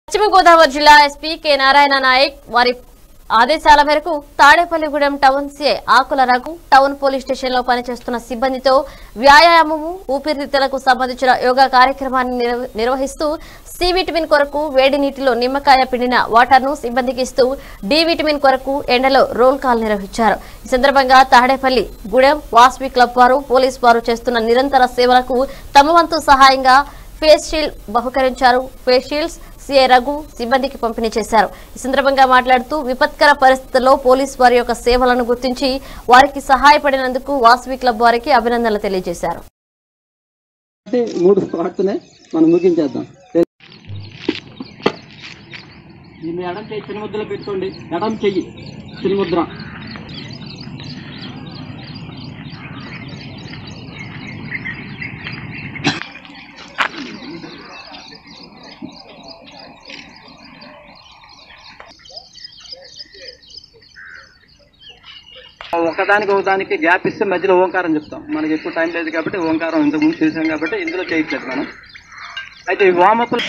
పశ్చిమ గోదావరి జిల్లా SP K Narayana Naik వారి ఆదేశాల మేరకు Tadepalligudem town CI Akula Raghu town police station లో పనిచేస్తున్న సిబ్బందితో వ్యాయామము ఊపిరితిత్తులకు సంబంధించిన యోగా కార్యక్రమాన్ని నిర్వ- నిర్వహిస్తూ సి విటమిన్ కొరకు వేడి నీటిలో నిమ్మకాయ పిండిన వాటర్ ను సిబ్బందికి ఇస్తూ డి విటమిన్ కొరకు ఎండలో రోల్ కాల్ నిర్వహించారు ఈ సందర్భంగా తాడేపల్లి గూడెం వాస్వి క్లబ్ వారు పోలీస్ వారు చేస్తున్న నిరంతర సేవలకు తమ వంతు సహాయంగా ఫేస్ షీల్డ్ బహుకరించారు ఫేస్ షీల్డ్స్ సిఐ రఘు సిబ్బందికి పంపిణీ చేశారు ఈ సందర్భంగా మాట్లాడుతూ విపత్కర పరిస్థితుల్లో పోలీస్ వారి యొక్క సేవలను గుర్తించి వారికి సహాయపడినందుకు వాసవి క్లబ్ వారికి అభినందనలు తెలియజేశారు అంటే మూడు వాడుతున్నాయి మనం ముగించేద్దాం దీన్ని ఎడం చెయ్యి చిన్న ముద్రలో పెట్టుకోండి ఎడం చెయ్యి చిన్న ముద్ర ఒకదానికి ఒకదానికి గ్యాప్ ఇస్తే మధ్యలో ఓంకారం చెప్తాం మనకి ఎక్కువ టైం లేదు కాబట్టి ఓంకారం ఇంతకు ముందు చేసాం కాబట్టి ఇందులో చేయట్లేదు మనం అయితే ఈ వామకులు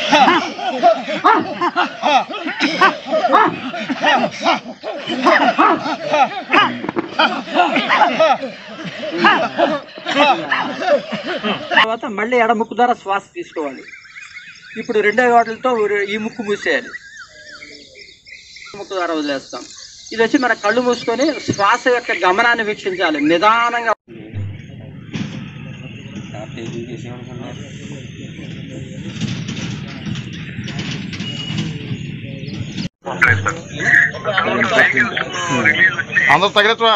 తర్వాత మళ్ళీ ఎడ ముక్కు ద్వారా శ్వాస తీసుకోవాలి ఇప్పుడు రెండో వాటిలతో ఈ ముక్కు మూసేయాలి ముక్కు ద్వారా వదిలేస్తాం ఇది వచ్చి మన కళ్ళు మూసుకొని శ్వాస యొక్క గమనాన్ని వీక్షించాలి నిదానంగా అందరు తగినట్వా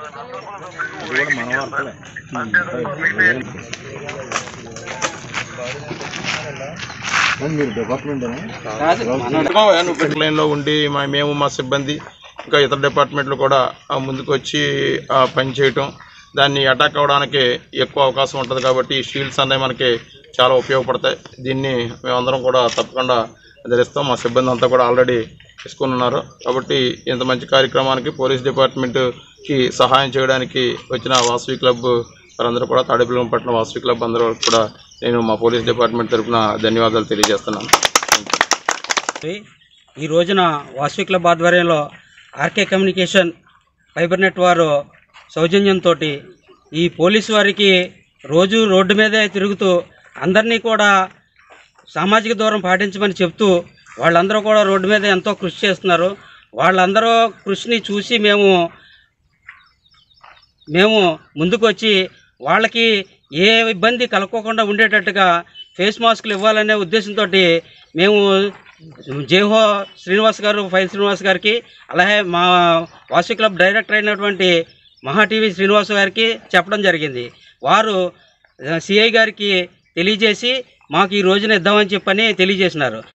లైన్ లో ఉండి మా- మేము మా సిబ్బంది ఇంకా ఇతర డిపార్ట్మెంట్లు కూడా ఆ, ముందుకు వచ్చి ఆ, పని చేయటం దాన్ని అటాక్ అవ్వడానికి ఎక్కువ అవకాశం ఉంటుంది కాబట్టి ఈ షీల్డ్స్ అనేవి మనకి చాలా ఉపయోగపడతాయి దీన్ని మేమందరం కూడా తప్పకుండా ధరిస్తాం మా సిబ్బంది అంతా కూడా ఆల్రెడీ తీసుకుని ఉన్నారు కాబట్టి ఇంత మంచి కార్యక్రమానికి పోలీస్ డిపార్ట్మెంట్కి సహాయం చేయడానికి వచ్చిన వాసవి క్లబ్ వారందరూ కూడా తాడేపల్లి పట్టిన వాసవి క్లబ్ అందరూ కూడా నేను మా పోలీస్ డిపార్ట్మెంట్ తరఫున ధన్యవాదాలు తెలియజేస్తున్నాను ఈ రోజున వాసవి క్లబ్ ఆధ్వర్యంలో ఆర్కే కమ్యూనికేషన్ ఫైబర్ నెట్ వారు సౌజన్యంతో ఈ పోలీసు వారికి రోజు రోడ్డు మీదే తిరుగుతూ అందరినీ కూడా సామాజిక దూరం పాటించమని చెప్తూ వాళ్ళందరూ కూడా రోడ్డు మీద ఎంతో కృషి చేస్తున్నారు వాళ్ళందరూ కృషిని చూసి మేము మేము ముందుకు వచ్చి వాళ్ళకి ఏ ఇబ్బంది కలగకుండా ఉండేటట్టుగా ఫేస్ మాస్కులు ఇవ్వాలనే ఉద్దేశంతో మేము జేహో శ్రీనివాస్ గారు ఫైల్ శ్రీనివాస్ గారికి అలాగే మా వాసు క్లబ్ డైరెక్టర్ అయినటువంటి మహా టీవీ శ్రీనివాస్ గారికి చెప్పడం జరిగింది వారు సిఐ గారికి తెలియజేసి మాకు ఈ రోజున ఇద్దామని చెప్పని తెలియజేసినారు